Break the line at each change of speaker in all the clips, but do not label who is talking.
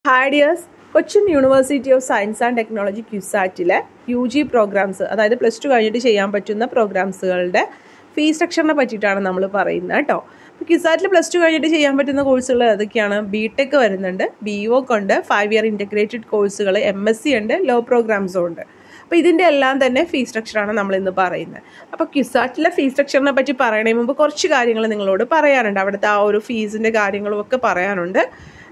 hi dears Cochin university of science and technology ക്യുസാറ്റിലെ U G programs അതായത് plus two കഴിഞ്ഞിട്ട് ചെയ്യാൻ പറ്റുന്ന പ്രോഗ്രാംസുകളുടെ ഫീസ് സ്ട്രക്ചറിനെ പറ്റിയിട്ടാണ് നമ്മൾ പറയുന്നത് കേട്ടോ അപ്പോൾ ക്യുസാറ്റിൽ പ്ലസ് ടു കഴിഞ്ഞിട്ട് ചെയ്യാൻ പറ്റുന്ന കോഴ്സുകൾ ഏതൊക്കെയാണ് ബി ടെക് വരുന്നുണ്ട് ബി ഒക്ക് ഉണ്ട് ഫൈവ് ഇയർ ഇൻറ്റഗ്രേറ്റഡ് കോഴ്സുകൾ എം എസ് സി ഉണ്ട് ലോ പ്രോഗ്രാംസും ഉണ്ട് അപ്പോൾ ഇതിൻ്റെ എല്ലാം തന്നെ ഫീസ് സ്ട്രക്ചറാണ് നമ്മൾ ഇന്ന് പറയുന്നത് അപ്പോൾ ക്യുസാറ്റിലെ ഫീസ് സ്ട്രക്ചറിനെ പറ്റി പറയണേ മുമ്പ് കുറച്ച് കാര്യങ്ങൾ നിങ്ങളോട് പറയാനുണ്ട് അവിടുത്തെ ആ ഒരു ഫീസിൻ്റെ കാര്യങ്ങളും ഒക്കെ പറയാനുണ്ട്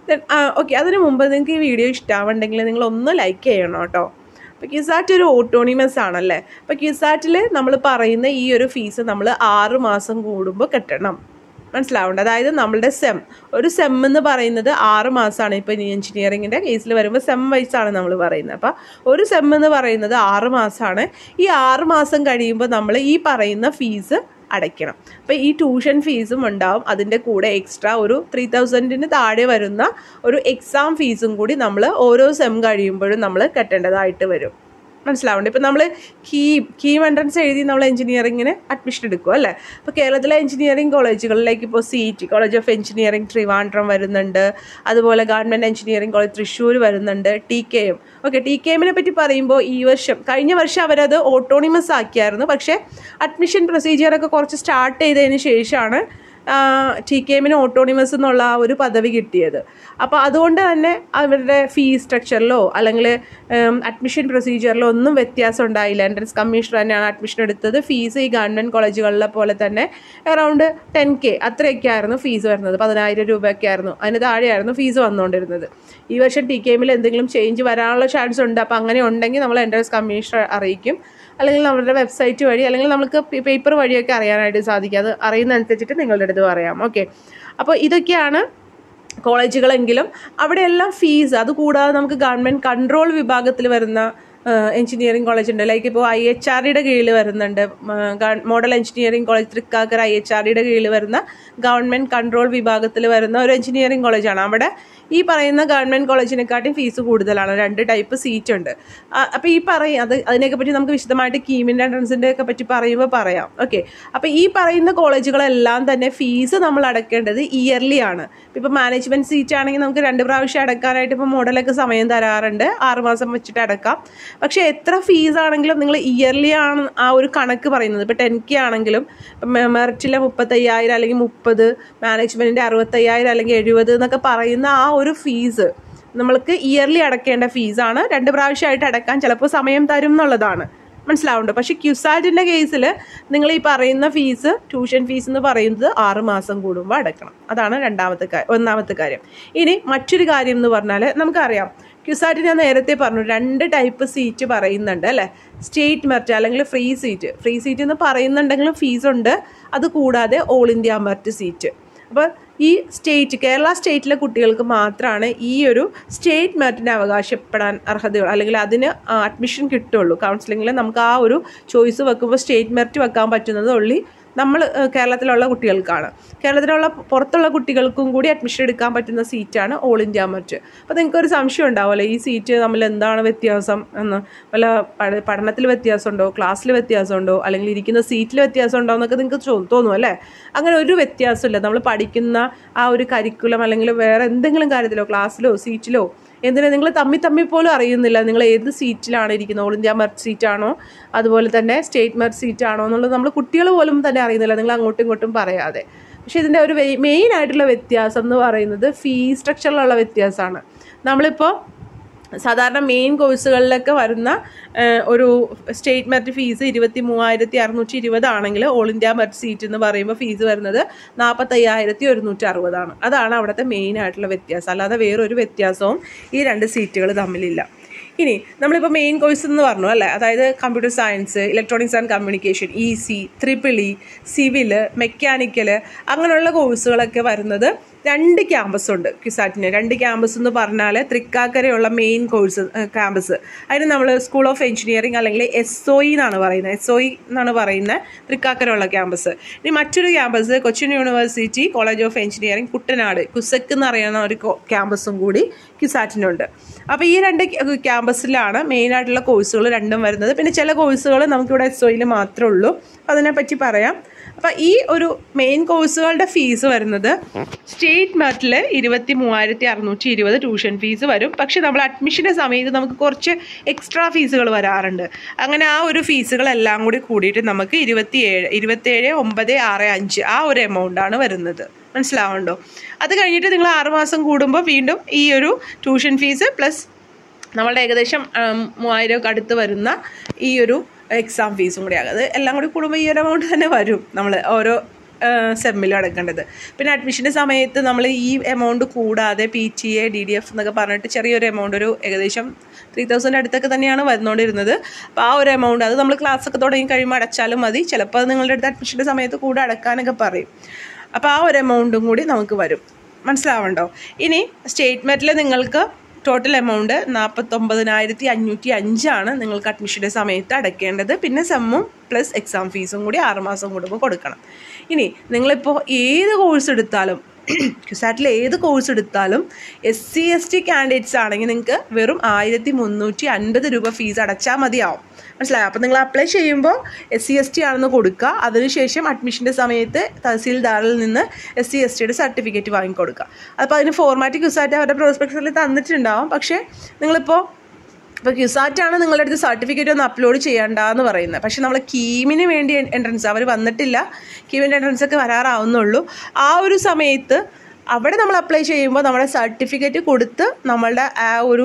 ഓക്കെ അതിന് മുമ്പ് നിങ്ങൾക്ക് ഈ വീഡിയോ ഇഷ്ടമാവുണ്ടെങ്കിൽ നിങ്ങൾ ഒന്ന് ലൈക്ക് ചെയ്യണം കേട്ടോ അപ്പോൾ ക്യുസാറ്റ് ഒരു ഓട്ടോണിമസ് ആണല്ലേ അപ്പോൾ ക്യുസാറ്റിൽ നമ്മൾ പറയുന്ന ഈ ഒരു ഫീസ് നമ്മൾ ആറ് മാസം കൂടുമ്പോൾ കെട്ടണം മനസ്സിലാവുണ്ട് അതായത് നമ്മളുടെ സെം ഒരു സെം എന്ന് പറയുന്നത് ആറ് മാസമാണ് ഇപ്പോൾ എഞ്ചിനീയറിങ്ങിൻ്റെ കേസിൽ വരുമ്പോൾ സെം വൈസാണ് നമ്മൾ പറയുന്നത് അപ്പോൾ ഒരു സെം എന്ന് പറയുന്നത് ആറ് മാസമാണ് ഈ ആറ് മാസം കഴിയുമ്പോൾ നമ്മൾ ഈ പറയുന്ന ഫീസ് അടയ്ക്കണം അപ്പോൾ ഈ ട്യൂഷൻ ഫീസും ഉണ്ടാവും അതിൻ്റെ കൂടെ എക്സ്ട്രാ ഒരു ത്രീ തൗസൻഡിന് താഴെ വരുന്ന ഒരു എക്സാം ഫീസും കൂടി നമ്മൾ ഓരോ സെം കഴിയുമ്പോഴും നമ്മൾ കെട്ടേണ്ടതായിട്ട് വരും മനസ്സിലാവുന്നുണ്ട് ഇപ്പം നമ്മൾ കീ കീം എൻട്രൻസ് എഴുതി നമ്മൾ എഞ്ചിനീയറിങ്ങിന് അഡ്മിഷൻ എടുക്കും അല്ലേ അപ്പോൾ കേരളത്തിലെ എഞ്ചിനീയറിംഗ് കോളേജുകളിലേക്ക് ഇപ്പോൾ C T college of engineering Trivandrum വരുന്നുണ്ട് അതുപോലെ ഗവൺമെൻറ് എഞ്ചിനീയറിംഗ് കോളേജ് തൃശ്ശൂർ വരുന്നുണ്ട് T K M okay T K എമ്മിനെ പറ്റി പറയുമ്പോൾ ഈ വർഷം കഴിഞ്ഞ വർഷം അവരത് ഓട്ടോണിമസ് ആക്കിയായിരുന്നു പക്ഷേ അഡ്മിഷൻ പ്രൊസീജിയറൊക്കെ കുറച്ച് സ്റ്റാർട്ട് ചെയ്തതിന് ശേഷമാണ് ടി കെ എമ്മിന് ഓട്ടോണിമസ് എന്നുള്ള ആ ഒരു പദവി കിട്ടിയത് അപ്പോൾ അതുകൊണ്ട് തന്നെ അവരുടെ ഫീസ് സ്ട്രക്ചറിലോ അല്ലെങ്കിൽ അഡ്മിഷൻ പ്രൊസീജിയറിലോ ഒന്നും വ്യത്യാസം ഉണ്ടായില്ല എൻട്രൻസ് കമ്മീഷണർ തന്നെയാണ് അഡ്മിഷൻ എടുത്തത് ഫീസ് ഈ ഗവൺമെൻറ് കോളേജുകളിലെ പോലെ തന്നെ അറൗണ്ട് ടെൻ കെ അത്രയൊക്കെ ആയിരുന്നു ഫീസ് വരുന്നത് പതിനായിരം രൂപയൊക്കെ ആയിരുന്നു അതിന് താഴെയായിരുന്നു ഫീസ് വന്നുകൊണ്ടിരുന്നത് ഈ വർഷം ടി കെ എമ്മിൽ എന്തെങ്കിലും ചേഞ്ച് വരാനുള്ള ചാൻസ് ഉണ്ട് അപ്പോൾ അങ്ങനെ ഉണ്ടെങ്കിൽ നമ്മൾ എൻട്രൻസ് കമ്മീഷണർ അറിയിക്കും അല്ലെങ്കിൽ നമ്മളുടെ വെബ്സൈറ്റ് വഴി അല്ലെങ്കിൽ നമുക്ക് പേപ്പർ വഴിയൊക്കെ അറിയാനായിട്ട് സാധിക്കും അത് അറിയുന്നതനുസരിച്ചിട്ട് നിങ്ങളുടെ അടുത്ത് പറയാം ഓക്കെ അപ്പോൾ ഇതൊക്കെയാണ് കോളേജുകളെങ്കിലും അവിടെയെല്ലാം ഫീസ് അതുകൂടാതെ നമുക്ക് ഗവൺമെൻറ് കൺട്രോൾ വിഭാഗത്തിൽ വരുന്ന എഞ്ചിനീയറിംഗ് കോളേജ് ഉണ്ട് ലൈക്ക് ഇപ്പോൾ ഐ എച്ച് ആർ ഡിയുടെ കീഴിൽ വരുന്നുണ്ട് model engineering college Thrikkakara I H R ഡിയുടെ കീഴിൽ വരുന്ന ഗവൺമെൻറ് കൺട്രോൾ വിഭാഗത്തിൽ വരുന്ന ഒരു എഞ്ചിനീയറിംഗ് കോളേജാണ് അവിടെ ഈ പറയുന്ന ഗവൺമെൻറ് കോളേജിനെക്കാട്ടും ഫീസ് കൂടുതലാണ് രണ്ട് ടൈപ്പ് സീറ്റ് ഉണ്ട് അപ്പോൾ ഈ പറയും അത് അതിനെയൊക്കെ പറ്റി നമുക്ക് വിശദമായിട്ട് കീമിൻ്റെ എൻട്രൻസിൻ്റെ ഒക്കെ പറ്റി പറയുമ്പോൾ പറയാം ഓക്കെ അപ്പോൾ ഈ പറയുന്ന കോളേജുകളെല്ലാം തന്നെ ഫീസ് നമ്മൾ അടയ്ക്കേണ്ടത് ഇയർലി ആണ് ഇപ്പോൾ മാനേജ്മെൻറ്റ് സീറ്റ് ആണെങ്കിൽ നമുക്ക് രണ്ട് പ്രാവശ്യം അടക്കാനായിട്ട് ഇപ്പോൾ മോഡലൊക്കെ സമയം തരാറുണ്ട് ആറുമാസം വെച്ചിട്ട് അടക്കാം പക്ഷേ എത്ര ഫീസ് ആണെങ്കിലും നിങ്ങൾ ഇയർലി ആണ് ആ ഒരു കണക്ക് പറയുന്നത് ഇപ്പോൾ ടെൻ കെ ആണെങ്കിലും മെറിറ്റിലെ മുപ്പത്തയ്യായിരം അല്ലെങ്കിൽ മുപ്പത് മാനേജ്മെൻറ്റിൻ്റെ അറുപത്തയ്യായിരം അല്ലെങ്കിൽ എഴുപത് എന്നൊക്കെ പറയുന്ന ആ ഒരു ഫീസ് നമ്മൾക്ക് ഇയർലി അടക്കേണ്ട ഫീസാണ് രണ്ട് പ്രാവശ്യമായിട്ട് അടക്കാൻ ചിലപ്പോൾ സമയം തരും എന്നുള്ളതാണ് മനസ്സിലാവുന്നുണ്ട് പക്ഷേ ക്യുസാറ്റിൻ്റെ കേസിൽ നിങ്ങൾ ഈ പറയുന്ന ഫീസ് ട്യൂഷൻ ഫീസ് എന്ന് പറയുന്നത് ആറ് മാസം കൂടുമ്പോൾ അടക്കണം അതാണ് രണ്ടാമത്തെ കാര്യം ഒന്നാമത്തെ കാര്യം ഇനി മറ്റൊരു കാര്യം എന്ന് പറഞ്ഞാൽ നമുക്കറിയാം ക്യുസാറ്റ് ഞാൻ നേരത്തെ പറഞ്ഞു രണ്ട് ടൈപ്പ് സീറ്റ് പറയുന്നുണ്ട് അല്ലേ സ്റ്റേറ്റ് മെറിറ്റ് അല്ലെങ്കിൽ ഫ്രീ സീറ്റ് ഫ്രീ സീറ്റ് എന്ന് പറയുന്നുണ്ടെങ്കിലും ഫീസ് ഉണ്ട് അതുകൂടാതെ ഓൾ ഇന്ത്യ മെറിറ്റ് സീറ്റ് അപ്പോൾ ഈ സ്റ്റേറ്റ് കേരള സ്റ്റേറ്റിലെ കുട്ടികൾക്ക് മാത്രമാണ് ഈ ഒരു സ്റ്റേറ്റ് മെറിറ്റിന് അവകാശപ്പെടാൻ അർഹതയുള്ളൂ അല്ലെങ്കിൽ അതിന് അഡ്മിഷൻ കിട്ടുള്ളൂ കൗൺസിലിങ്ങിൽ നമുക്ക് ആ ഒരു ചോയ്സ് വെക്കുമ്പോൾ സ്റ്റേറ്റ് മെറിറ്റ് വെക്കാൻ പറ്റുന്നത് ഉള്ളി നമ്മൾ കേരളത്തിലുള്ള കുട്ടികൾക്കാണ് കേരളത്തിലുള്ള പുറത്തുള്ള കുട്ടികൾക്കും കൂടി അഡ്മിഷൻ എടുക്കാൻ പറ്റുന്ന സീറ്റാണ് ഓൾ ഇന്ത്യ മെറിറ്റ് അപ്പോൾ നിങ്ങൾക്കൊരു സംശയം ഉണ്ടാവുമല്ലോ ഈ സീറ്റ് തമ്മിൽ എന്താണ് വ്യത്യാസം എന്ന് വല്ല പഠനത്തിൽ വ്യത്യാസമുണ്ടോ ക്ലാസ്സിൽ വ്യത്യാസമുണ്ടോ അല്ലെങ്കിൽ ഇരിക്കുന്ന സീറ്റിൽ വ്യത്യാസമുണ്ടോ എന്നൊക്കെ നിങ്ങൾക്ക് തോന്നും അല്ലേ അങ്ങനെ ഒരു വ്യത്യാസമില്ല നമ്മൾ പഠിക്കുന്ന ആ ഒരു കരിക്കുലം അല്ലെങ്കിൽ വേറെ എന്തെങ്കിലും കാര്യത്തിലോ ക്ലാസ്സിലോ സീറ്റിലോ എന്തിനാ നിങ്ങൾ തമ്മിൽ തമ്മിൽ പോലും അറിയുന്നില്ല നിങ്ങൾ ഏത് സീറ്റിലാണ് ഇരിക്കുന്നത് ഓൾ ഇന്ത്യ മെറിറ്റ് സീറ്റാണോ അതുപോലെ തന്നെ സ്റ്റേറ്റ് മെറിറ്റ് സീറ്റാണോ എന്നുള്ളത് നമ്മൾ കുട്ടികൾ പോലും തന്നെ അറിയുന്നില്ല നിങ്ങൾ അങ്ങോട്ടും ഇങ്ങോട്ടും പറയാതെ പക്ഷേ ഇതിൻ്റെ ഒരു മെയിൻ ആയിട്ടുള്ള വ്യത്യാസം എന്ന് പറയുന്നത് ഫീ സ്ട്രക്ചറിലുള്ള വ്യത്യാസമാണ് നമ്മളിപ്പോൾ സാധാരണ മെയിൻ കോഴ്സുകളിലൊക്കെ വരുന്ന ഒരു സ്റ്റേറ്റ് മെറിറ്റ് ഫീസ് ഇരുപത്തി മൂവായിരത്തി അറുന്നൂറ്റി ഇരുപതാണെങ്കിൽ ഓൾ ഇന്ത്യ മെറിറ്റ് സീറ്റ് എന്ന് പറയുമ്പോൾ ഫീസ് വരുന്നത് നാൽപ്പത്തയ്യായിരത്തി ഒരുന്നൂറ്റി അറുപതാണ് അതാണ് അവിടുത്തെ മെയിൻ ആയിട്ടുള്ള വ്യത്യാസം അല്ലാതെ വേറൊരു വ്യത്യാസവും ഈ രണ്ട് സീറ്റുകൾ തമ്മിലില്ല ഇനി നമ്മളിപ്പോൾ മെയിൻ കോഴ്സ് എന്ന് പറഞ്ഞു അല്ലേ അതായത് computer science electronics and communication E C triple E civil mechanical അങ്ങനെയുള്ള കോഴ്സുകളൊക്കെ വരുന്നത് രണ്ട് ക്യാമ്പസ് ഉണ്ട് ക്യുസാറ്റിന് രണ്ട് ക്യാമ്പസ് എന്ന് പറഞ്ഞാൽ തൃക്കാക്കരയുള്ള മെയിൻ കോഴ്സ് ക്യാമ്പസ് അതിന് നമ്മൾ സ്കൂൾ ഓഫ് എഞ്ചിനീയറിംഗ് അല്ലെങ്കിൽ എസ് ഒ ഇ എന്നാണ് പറയുന്നത് എസ് ഒ ഇ എന്നാണ് പറയുന്നത് തൃക്കാക്കരയുള്ള ക്യാമ്പസ് ഇനി മറ്റൊരു campus Cochin university college of engineering Kuttanad CUCEK എന്ന് പറയുന്ന ഒരു ക്യാമ്പസും കൂടി ക്യുസാറ്റിനുണ്ട് അപ്പോൾ ഈ രണ്ട് ക്യാമ്പസിലാണ് മെയിനായിട്ടുള്ള കോഴ്സുകൾ രണ്ടും വരുന്നത് പിന്നെ ചില കോഴ്സുകൾ നമുക്കിവിടെ എസ് ഒയിൽ മാത്രമേ ഉള്ളൂ അതിനെപ്പറ്റി പറയാം അപ്പോൾ ഈ ഒരു മെയിൻ കോഴ്സുകളുടെ ഫീസ് വരുന്നത് സ്റ്റേറ്റ് മെറിറ്റിൽ ഇരുപത്തി മൂവായിരത്തി അറുന്നൂറ്റി ഇരുപത് ട്യൂഷൻ ഫീസ് വരും പക്ഷെ നമ്മൾ അഡ്മിഷൻ്റെ സമയത്ത് നമുക്ക് കുറച്ച് എക്സ്ട്രാ ഫീസുകൾ വരാറുണ്ട് അങ്ങനെ ആ ഒരു ഫീസുകളെല്ലാം കൂടി കൂടിയിട്ട് നമുക്ക് ഇരുപത്തിയേഴ് ഇരുപത്തേഴ് ഒമ്പത് ആറ് അഞ്ച് ആ ഒരു എമൗണ്ടാണ് വരുന്നത് മനസ്സിലാവുണ്ടോ അത് കഴിഞ്ഞിട്ട് നിങ്ങൾ ആറുമാസം കൂടുമ്പോൾ വീണ്ടും ഈ ഒരു ട്യൂഷൻ ഫീസ് പ്ലസ് നമ്മളുടെ ഏകദേശം ഉം, മൂവായിരം അടുത്ത് വരുന്ന ഈ ഒരു എക്സാം ഫീസും കൂടി ആകും അത് എല്ലാം കൂടി കൂടുമ്പോൾ ഈ ഒരു എമൗണ്ട് തന്നെ വരും നമ്മൾ ഓരോ സെമ്മിലും അടക്കേണ്ടത് പിന്നെ അഡ്മിഷൻ്റെ സമയത്ത് നമ്മൾ ഈ എമൗണ്ട് കൂടാതെ P T A D D F എന്നൊക്കെ പറഞ്ഞിട്ട് ചെറിയൊരു എമൗണ്ട് ഒരു ഏകദേശം ത്രീ തൗസൻഡ് അടുത്തൊക്കെ തന്നെയാണ് വന്നുകൊണ്ടിരുന്നത് അപ്പോൾ ആ ഒരു എമൗണ്ട് അത് നമ്മൾ ക്ലാസ് ഒക്കെ തുടങ്ങി കഴിയുമ്പോൾ അടച്ചാലും മതി ചിലപ്പോൾ അത് നിങ്ങളുടെ അടുത്ത് അഡ്മിഷൻ്റെ സമയത്ത് കൂടെ അടക്കാനൊക്കെ പറയും അപ്പോൾ ആ ഒരു എമൗണ്ടും കൂടി നമുക്ക് വരും മനസ്സിലാവണ്ടോ ഇനി സ്റ്റേറ്റ്മെൻറ്റിൽ നിങ്ങൾക്ക് ടോട്ടൽ എമൗണ്ട് നാൽപ്പത്തൊമ്പതിനായിരത്തി അഞ്ഞൂറ്റി അഞ്ചാണ് നിങ്ങൾക്ക് അഡ്മിഷൻ്റെ സമയത്ത് അടയ്ക്കേണ്ടത് പിന്നെ സെമ്മും പ്ലസ് എക്സാം ഫീസും കൂടി ആറുമാസം കൂടുമ്പോൾ കൊടുക്കണം ഇനി നിങ്ങളിപ്പോൾ ഏത് കോഴ്സ് എടുത്താലും ക്യുസാറ്റിൽ ഏത് കോഴ്സ് എടുത്താലും S C S T candidates ആണെങ്കിൽ നിങ്ങൾക്ക് വെറും ആയിരത്തി മുന്നൂറ്റി അൻപത് രൂപ ഫീസ് അടച്ചാൽ മതിയാവും മനസ്സിലായോ അപ്പോൾ നിങ്ങൾ അപ്ലൈ ചെയ്യുമ്പോൾ എസ് സി എസ് ടി ആണെന്ന് കൊടുക്കുക അതിനുശേഷം അഡ്മിഷൻ്റെ സമയത്ത് തഹസീൽദാറിൽ നിന്ന് എസ് സി എസ് ടിയുടെ സർട്ടിഫിക്കറ്റ് വാങ്ങിക്കൊടുക്കുക അപ്പോൾ അതിന് ഫോർമാറ്റ് ക്യുസാറ്റ് അവരുടെ പ്രോസ്പെക്ടസിൽ തന്നിട്ടുണ്ടാവും പക്ഷേ നിങ്ങളിപ്പോൾ ഇപ്പോൾ ക്യുസാറ്റാണ് നിങ്ങളുടെ അടുത്ത് സർട്ടിഫിക്കറ്റ് ഒന്ന് അപ്ലോഡ് ചെയ്യണ്ടെന്ന് പറയുന്നത് പക്ഷേ നമ്മൾ കീമിന് വേണ്ടി എൻട്രൻസ് അവർ വന്നിട്ടില്ല കീമിൻ്റെ എൻട്രൻസ് ഒക്കെ വരാറാവുന്നുള്ളൂ ആ ഒരു സമയത്ത് അവിടെ നമ്മൾ അപ്ലൈ ചെയ്യുമ്പോൾ നമ്മുടെ സർട്ടിഫിക്കറ്റ് കൊടുത്ത് നമ്മളുടെ ആ ഒരു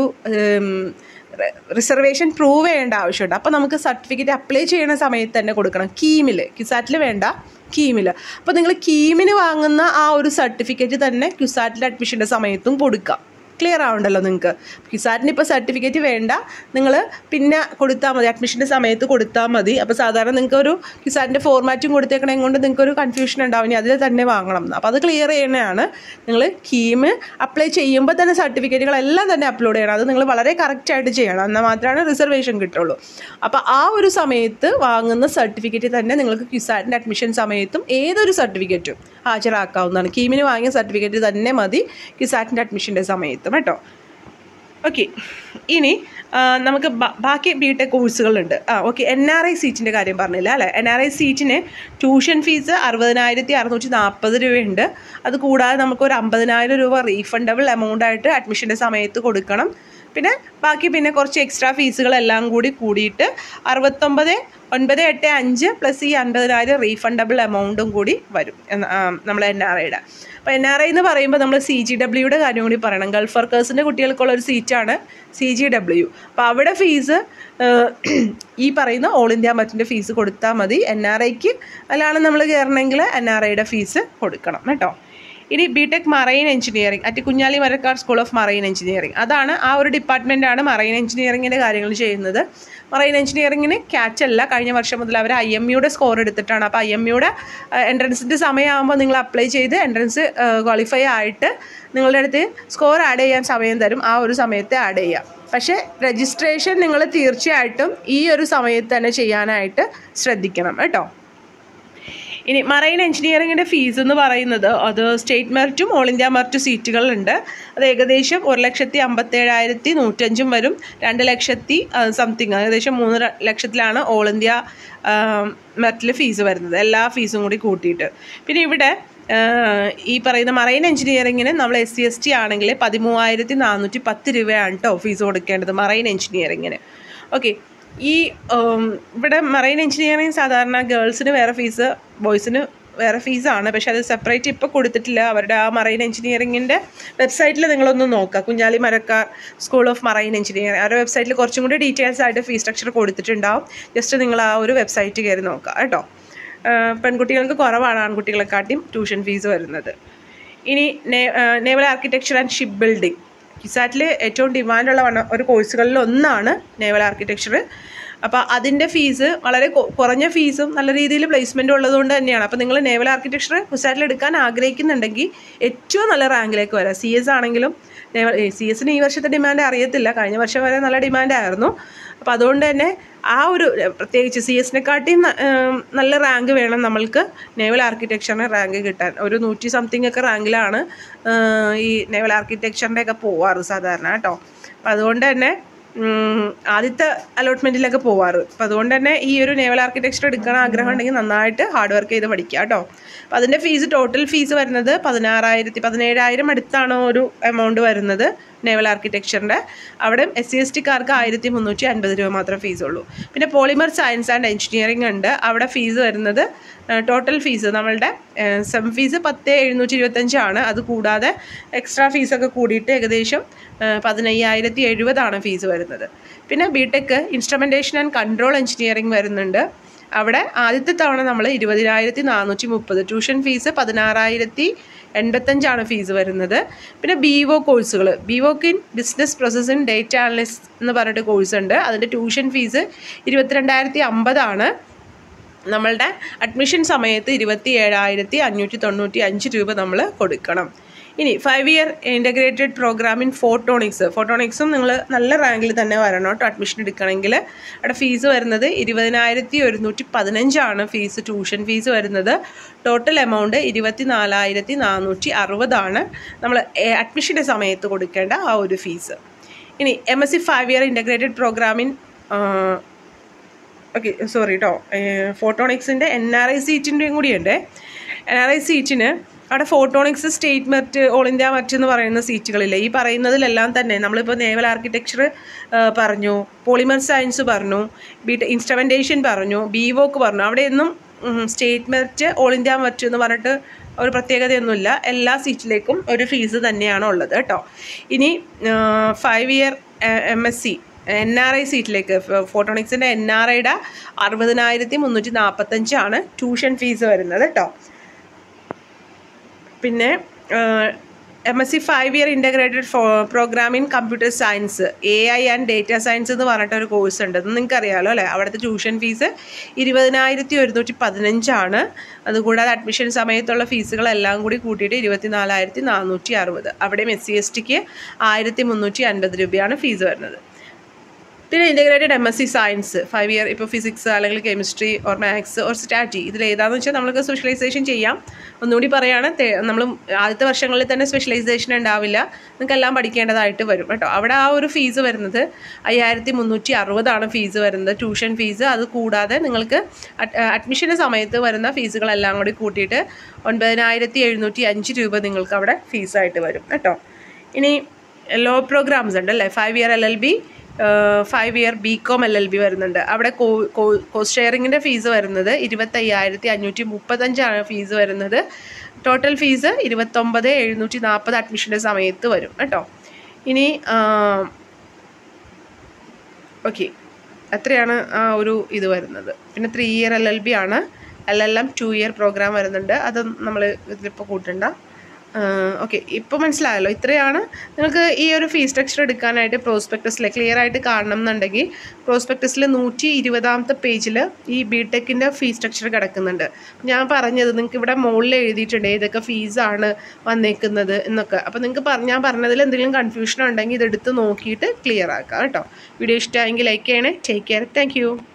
റിസർവേഷൻ പ്രൂവ് ചെയ്യേണ്ട ആവശ്യമുണ്ട് അപ്പോൾ നമുക്ക് സർട്ടിഫിക്കറ്റ് അപ്ലൈ ചെയ്യുന്ന സമയത്ത് തന്നെ കൊടുക്കണം കീമിൽ ക്യുസാറ്റിൽ വേണ്ട കീമിൽ അപ്പോൾ നിങ്ങൾ കീമിന് വാങ്ങുന്ന ആ ഒരു സർട്ടിഫിക്കറ്റ് തന്നെ ക്യുസാറ്റിൽ അഡ്മിഷൻ്റെ സമയത്തും കൊടുക്കാം ക്ലിയർ ആവണ്ടല്ലോ നിങ്ങൾക്ക് ക്യുസാറ്റിന് ഇപ്പോൾ സർട്ടിഫിക്കറ്റ് വേണ്ട നിങ്ങൾ പിന്നെ കൊടുത്താൽ മതി അഡ്മിഷൻ്റെ സമയത്ത് കൊടുത്താൽ മതി അപ്പോൾ സാധാരണ നിങ്ങൾക്ക് ഒരു ക്യുസാറ്റിൻ്റെ ഫോർമാറ്റും കൊടുത്തേക്കണേ കൊണ്ട് നിങ്ങൾക്ക് ഒരു കൺഫ്യൂഷൻ ഉണ്ടാവും ഇനി അതിൽ തന്നെ വാങ്ങണം എന്ന് അപ്പോൾ അത് ക്ലിയർ ചെയ്യണതാണ് നിങ്ങൾ കീം അപ്ലൈ ചെയ്യുമ്പോൾ തന്നെ സർട്ടിഫിക്കറ്റുകളെല്ലാം തന്നെ അപ്ലോഡ് ചെയ്യണം അത് നിങ്ങൾ വളരെ കറക്റ്റായിട്ട് ചെയ്യണം എന്നാൽ മാത്രമാണ് റിസർവേഷൻ കിട്ടുള്ളൂ അപ്പോൾ ആ ഒരു സമയത്ത് വാങ്ങുന്ന സർട്ടിഫിക്കറ്റ് തന്നെ നിങ്ങൾക്ക് ക്യുസാറ്റിൻ്റെ അഡ്മിഷൻ സമയത്തും ഏതൊരു സർട്ടിഫിക്കറ്റും ഹാജരാക്കാവുന്നതാണ് കീമിന് വാങ്ങിയ സർട്ടിഫിക്കറ്റ് തന്നെ മതി ക്യുസാറ്റിൻ്റെ അഡ്മിഷൻ്റെ സമയത്തും കേട്ടോ ഓക്കെ ഇനി ആ, നമുക്ക് ബ- ബാക്കി ബി ടെക് കോഴ്സുകളുണ്ട് ആ ഓക്കെ എൻ ആർ ഐ സീറ്റിൻ്റെ കാര്യം പറഞ്ഞില്ല അല്ലേ എൻ ആർ ഐ സീറ്റിന് ട്യൂഷൻ ഫീസ് അറുപതിനായിരത്തി അറുന്നൂറ്റി നാൽപ്പത് രൂപയുണ്ട് അത് കൂടാതെ നമുക്ക് ഒരു അമ്പതിനായിരം രൂപ റീഫണ്ടബിൾ എമൗണ്ട് ആയിട്ട് അഡ്മിഷൻ്റെ സമയത്ത് കൊടുക്കണം പിന്നെ ബാക്കി പിന്നെ കുറച്ച് എക്സ്ട്രാ ഫീസുകളെല്ലാം കൂടി കൂടിയിട്ട് അറുപത്തൊമ്പത് ഒൻപത് എട്ട് അഞ്ച് പ്ലസ് ഈ അൻപതിനായിരം റീഫണ്ടബിൾ എമൗണ്ടും കൂടി വരും എന്ന- ആ, നമ്മളെ എൻ ആർ ഐയുടെ അപ്പോൾ എൻ ആർ ഐ എന്ന് പറയുമ്പോൾ നമ്മൾ സി ജി ഡബ്ല്യൂയുടെ കാര്യം കൂടി പറയണം ഗൾഫ് വർക്കേഴ്സിൻ്റെ കുട്ടികൾക്കുള്ള ഒരു സീറ്റാണ് സി ജി ഡബ്ല്യു അപ്പോൾ അവിടെ ഫീസ് ഈ പറയുന്ന ഓൾ ഇന്ത്യ മറ്റിൻ്റെ ഫീസ് കൊടുത്താൽ മതി എൻ ആർ ഐക്ക് അതിലാണ് നമ്മൾ കയറണമെങ്കിൽ എൻ ആർ ഐയുടെ ഫീസ് കൊടുക്കണം കേട്ടോ ഇനി B tech marine engineering at Kunjali Marakkar school of marine engineering അതാണ് ആ ഒരു ഡിപ്പാർട്ട്മെൻറ്റാണ് മറൈൻ എഞ്ചിനീയറിങ്ങിൻ്റെ കാര്യങ്ങൾ ചെയ്യുന്നത് മറൈൻ എഞ്ചിനീയറിങ്ങിന് ക്യാച്ച് അല്ല കഴിഞ്ഞ വർഷം മുതൽ അവർ ഐ എം യുടെ സ്കോർ എടുത്തിട്ടാണ് അപ്പോൾ ഐ എം യുടെ എൻട്രൻസിൻ്റെ സമയമാകുമ്പോൾ നിങ്ങൾ അപ്ലൈ ചെയ്ത് എൻട്രൻസ് ക്വാളിഫൈ ആയിട്ട് നിങ്ങളുടെ അടുത്ത് സ്കോർ ആഡ് ചെയ്യാൻ സമയം തരും ആ ഒരു സമയത്ത് ആഡ് ചെയ്യാം പക്ഷേ രജിസ്ട്രേഷൻ നിങ്ങൾ തീർച്ചയായിട്ടും ഈ ഒരു സമയത്ത് തന്നെ ചെയ്യാനായിട്ട് ശ്രദ്ധിക്കണം കേട്ടോ ഇനി മറൈൻ എഞ്ചിനീയറിങ്ങിൻ്റെ ഫീസ് എന്ന് പറയുന്നത് അത് സ്റ്റേറ്റ് മെറിറ്റും ഓൾ ഇന്ത്യ മെറിറ്റും സീറ്റുകളുണ്ട് അത് ഏകദേശം ഒരു ലക്ഷത്തി അമ്പത്തേഴായിരത്തി നൂറ്റഞ്ചും വരും രണ്ട് ലക്ഷത്തി സംതിങ് ഏകദേശം മൂന്ന് ര- ലക്ഷത്തിലാണ് ഓൾ ഇന്ത്യ മെറിറ്റിൽ ഫീസ് വരുന്നത് എല്ലാ ഫീസും കൂടി കൂട്ടിയിട്ട് പിന്നെ ഇവിടെ ആ, ഈ പറയുന്ന മറൈൻ എഞ്ചിനീയറിങ്ങിന് നമ്മൾ എസ് സി എസ് ടി ആണെങ്കിൽ പതിമൂവായിരത്തി നാനൂറ്റി പത്ത് രൂപയാണ് കേട്ടോ ഫീസ് കൊടുക്കേണ്ടത് മറൈൻ എഞ്ചിനീയറിങ്ങിന് ഓക്കെ ഈ ഉം, ഇവിടെ മറൈൻ എഞ്ചിനീയറിംഗ് സാധാരണ ഗേൾസിന് വേറെ ഫീസ് ബോയ്സിന് വേറെ ഫീസാണ് പക്ഷെ അത് സെപ്പറേറ്റ് ഇപ്പോൾ കൊടുത്തിട്ടില്ല അവരുടെ ആ മറൈൻ എഞ്ചിനീയറിങ്ങിൻ്റെ വെബ്സൈറ്റിൽ നിങ്ങളൊന്ന് നോക്കുക Kunjali Marakkar school of marine engineering അവരുടെ വെബ്സൈറ്റിൽ കുറച്ചും കൂടി ഡീറ്റെയിൽസ് ആയിട്ട് ഫീസ് സ്ട്രക്ചർ കൊടുത്തിട്ടുണ്ടാവും ജസ്റ്റ് നിങ്ങൾ ആ ഒരു വെബ്സൈറ്റ് കയറി നോക്കുക കേട്ടോ ആ, പെൺകുട്ടികൾക്ക് കുറവാണ് ആൺകുട്ടികളെക്കാട്ടിയും ട്യൂഷൻ ഫീസ് വരുന്നത് ഇനി naval architecture and ship building കിസാറ്റിൽ ഏറ്റവും ഡിമാൻഡുള്ള വണ്ണ- ഒരു കോഴ്സുകളിൽ ഒന്നാണ് നേവൽ ആർക്കിടെക്ചർ അപ്പോൾ അതിൻ്റെ ഫീസ് വളരെ കൊ- കുറഞ്ഞ ഫീസും നല്ല രീതിയിൽ പ്ലേസ്മെൻറ്റും ഉള്ളതുകൊണ്ട് തന്നെയാണ് അപ്പോൾ നിങ്ങൾ നേവൽ ആർക്കിടെക്ചർ കുസാറ്റിൽ എടുക്കാൻ ആഗ്രഹിക്കുന്നുണ്ടെങ്കിൽ ഏറ്റവും നല്ല റാങ്കിലേക്ക് വരാം സി എസ് ആണെങ്കിലും നേവൽ സി എസിന് ഈ വർഷത്തെ ഡിമാൻഡ് അറിയത്തില്ല കഴിഞ്ഞ വർഷം വരെ നല്ല ഡിമാൻഡായിരുന്നു അപ്പോൾ അതുകൊണ്ട് തന്നെ ആ ഒരു പ്രത്യേകിച്ച് സി എസിനെക്കാട്ടിയും നല്ല റാങ്ക് വേണം നമ്മൾക്ക് നേവൽ ആർക്കിടെക്ചറിന് റാങ്ക് കിട്ടാൻ ഒരു നൂറ്റി സംതിങ് ഒക്കെ റാങ്കിലാണ് ഈ നേവൽ ആർക്കിടെക്ചറിൻ്റെ ഒക്കെ പോവാറ് സാധാരണ കേട്ടോ അപ്പം അതുകൊണ്ട് തന്നെ ഉം, ആദ്യത്തെ അലോട്ട്മെൻറ്റിലൊക്കെ പോവാറ് അപ്പോൾ അതുകൊണ്ട് തന്നെ ഈ ഒരു നേവൽ ആർക്കിടെക്ചർ എടുക്കാൻ ആഗ്രഹം ഉണ്ടെങ്കിൽ നന്നായിട്ട് ഹാർഡ് വർക്ക് ചെയ്ത് പഠിക്കുക കേട്ടോ അപ്പോൾ അതിൻ്റെ ഫീസ് ടോട്ടൽ ഫീസ് വരുന്നത് പതിനാറായിരത്തി പതിനേഴായിരം അടുത്താണ് ഒരു എമൗണ്ട് വരുന്നത് നേവൽ ആർക്കിടെക്ചറിൻ്റെ അവിടെ എസ് സി എസ് ടിക്കാർക്ക് ആയിരത്തി മുന്നൂറ്റി അൻപത് രൂപ മാത്രമേ ഫീസുള്ളൂ പിന്നെ പോളിമർ സയൻസ് ആൻഡ് എഞ്ചിനീയറിംഗ് ഉണ്ട് അവിടെ ഫീസ് വരുന്നത് ടോട്ടൽ ഫീസ് നമ്മളുടെ സെം ഫീസ് പത്ത് എഴുന്നൂറ്റി ഇരുപത്തഞ്ചാണ് അത് കൂടാതെ എക്സ്ട്രാ ഫീസൊക്കെ കൂടിയിട്ട് ഏകദേശം ഏഹ്, പതിനയ്യായിരത്തി എഴുപതാണ് ഫീസ് വരുന്നത് പിന്നെ B tech instrumentation and control engineering വരുന്നുണ്ട് അവിടെ ആദ്യത്തെ തവണ നമ്മൾ ഇരുപതിനായിരത്തി നാനൂറ്റി മുപ്പത് ട്യൂഷൻ ഫീസ് പതിനാറായിരത്തി എൺപത്തഞ്ചാണ് ഫീസ് വരുന്നത് പിന്നെ ബി ഒ കോഴ്സുകൾ B voc in business processing data analyst എന്ന് പറഞ്ഞിട്ട് കോഴ്സ് ഉണ്ട് അതിൻ്റെ ട്യൂഷൻ ഫീസ് ഇരുപത്തിരണ്ടായിരത്തി അമ്പതാണ് നമ്മളുടെ അഡ്മിഷൻ സമയത്ത് ഇരുപത്തി ഏഴായിരത്തി അഞ്ഞൂറ്റി തൊണ്ണൂറ്റി അഞ്ച് രൂപ നമ്മൾ കൊടുക്കണം ഇനി five year integrated program in photonics ഫോട്ടോണിക്സും നിങ്ങൾ നല്ല റാങ്കിൽ തന്നെ വരണം കേട്ടോ അഡ്മിഷൻ എടുക്കണമെങ്കിൽ അവിടെ ഫീസ് വരുന്നത് ഇരുപതിനായിരത്തി ഒരുന്നൂറ്റി പതിനഞ്ചാണ് ഫീസ് ട്യൂഷൻ ഫീസ് വരുന്നത് ടോട്ടൽ എമൗണ്ട് ഇരുപത്തി നാലായിരത്തി നാനൂറ്റി അറുപതാണ് നമ്മൾ അഡ്മിഷൻ്റെ സമയത്ത് കൊടുക്കേണ്ട ആ ഒരു ഫീസ് ഇനി M S C five year integrated program in okay sorry കേട്ടോ ഫോട്ടോണിക്സിൻ്റെ എൻ ആർ ഐ സീറ്റിൻ്റെയും കൂടിയുണ്ട് എൻ ആർ ഐ സീറ്റിന് അവിടെ photonics state merit all India merit എന്ന് പറയുന്ന സീറ്റുകളില്ലേ ഈ പറയുന്നതിലെല്ലാം തന്നെ നമ്മളിപ്പോൾ നേവൽ ആർക്കിടെക്ചർ പറഞ്ഞു പോളിമർ സയൻസ് പറഞ്ഞു ബി ഇൻസ്ട്രുമെൻറ്റേഷൻ പറഞ്ഞു ബി വോക്ക് പറഞ്ഞു അവിടെയൊന്നും state merit all India merit എന്ന് പറഞ്ഞിട്ട് ഒരു പ്രത്യേകതയൊന്നുമില്ല എല്ലാ സീറ്റിലേക്കും ഒരു ഫീസ് തന്നെയാണ് ഉള്ളത് കേട്ടോ ഇനി five year M S C N R I സീറ്റിലേക്ക് ഫോട്ടോണിക്സിൻ്റെ എൻ ആർ ഐയുടെ അറുപതിനായിരത്തി മുന്നൂറ്റി നാൽപ്പത്തഞ്ചാണ് ട്യൂഷൻ ഫീസ് വരുന്നത് കേട്ടോ പിന്നെ M S C five year integrated program in computer science A I and data science എന്ന് പറഞ്ഞിട്ട് ഒരു കോഴ്സ് ഉണ്ട് അത് നിങ്ങൾക്ക് അറിയാമല്ലോ അല്ലേ അവിടുത്തെ ട്യൂഷൻ ഫീസ് ഇരുപതിനായിരത്തി ഒരുന്നൂറ്റി പതിനഞ്ചാണ് അതുകൂടാതെ അഡ്മിഷൻ സമയത്തുള്ള ഫീസുകളെല്ലാം കൂടി കൂട്ടിയിട്ട് ഇരുപത്തി നാലായിരത്തി നാനൂറ്റി അറുപത് അവിടെയും എസ് സി എസ് ടിക്ക് ആയിരത്തി മുന്നൂറ്റി അൻപത് രൂപയാണ് ഫീസ് വരുന്നത് പിന്നെ integrated M S C science five year ഇപ്പോൾ ഫിസിക്സ് അല്ലെങ്കിൽ കെമിസ്ട്രി ഓർ മാത്സ് ഓർ സ്റ്റാറ്റി ഇതിൽ ഏതാണെന്ന് വെച്ചാൽ നമുക്ക് സ്പെഷ്യലൈസേഷൻ ചെയ്യാം ഒന്നുകൂടി പറയാണ് നമ്മൾ ആദ്യത്തെ വർഷങ്ങളിൽ തന്നെ സ്പെഷ്യലൈസേഷൻ ഉണ്ടാവില്ല നിങ്ങൾക്ക് എല്ലാം പഠിക്കേണ്ടതായിട്ട് വരും കേട്ടോ അവിടെ ആ ഒരു ഫീസ് വരുന്നത് അയ്യായിരത്തി മുന്നൂറ്റി അറുപതാണ് ഫീസ് വരുന്നത് ട്യൂഷൻ ഫീസ് അത് കൂടാതെ നിങ്ങൾക്ക് അഡ്മിഷൻ്റെ സമയത്ത് വരുന്ന ഫീസുകളെല്ലാം കൂടി കൂട്ടിയിട്ട് ഒൻപതിനായിരത്തി എഴുന്നൂറ്റി അഞ്ച് രൂപ നിങ്ങൾക്ക് അവിടെ ഫീസായിട്ട് വരും കേട്ടോ ഇനി ലോ പ്രോഗ്രാംസ് ഉണ്ട് അല്ലേ five year L L B five year B com L L B വരുന്നുണ്ട് അവിടെ കോസ്റ്റ് ഷെയറിങ്ങിൻ്റെ ഫീസ് വരുന്നത് ഇരുപത്തയ്യായിരത്തി അഞ്ഞൂറ്റി മുപ്പത്തഞ്ചാണ് ഫീസ് വരുന്നത് ടോട്ടൽ ഫീസ് ഇരുപത്തൊമ്പത് എഴുന്നൂറ്റി നാൽപ്പത് അഡ്മിഷൻ്റെ സമയത്ത് വരും കേട്ടോ ഇനി ഓക്കെ അത്രയാണ് ആ ഒരു ഇത് വരുന്നത് പിന്നെ three year L L B ആണ് L L M two year program വരുന്നുണ്ട് അത് നമ്മൾ ഇതിലിപ്പോൾ കൂട്ടണ്ട ഓക്കെ ഇപ്പോൾ മനസ്സിലായല്ലോ ഇത്രയാണ് നിങ്ങൾക്ക് ഈ ഒരു ഫീസ് സ്ട്രക്ചർ എടുക്കാനായിട്ട് പ്രോസ്പെക്ടസിൽ ക്ലിയർ ആയിട്ട് കാണണം എന്നുണ്ടെങ്കിൽ പ്രോസ്പെക്ടസിൽ നൂറ്റി ഇരുപതാമത്തെ പേജിൽ ഈ ബി ടെക്കിൻ്റെ ഫീസ് സ്ട്രക്ചർ കിടക്കുന്നുണ്ട് ഞാൻ പറഞ്ഞത് നിങ്ങൾക്ക് ഇവിടെ മുകളിൽ എഴുതിയിട്ടുണ്ട് ഏതൊക്കെ ഫീസാണ് വന്നേക്കുന്നത് എന്നൊക്കെ അപ്പോൾ നിങ്ങൾക്ക് പറ ഞാൻ പറഞ്ഞതിൽ എന്തെങ്കിലും കൺഫ്യൂഷൻ ഉണ്ടെങ്കിൽ ഇതെടുത്ത് നോക്കിയിട്ട് ക്ലിയർ ആക്കാം കേട്ടോ വീഡിയോ ഇഷ്ടമായെങ്കിൽ ലൈക്ക് ചെയ്യണേ ടേക്ക് കെയർ താങ്ക്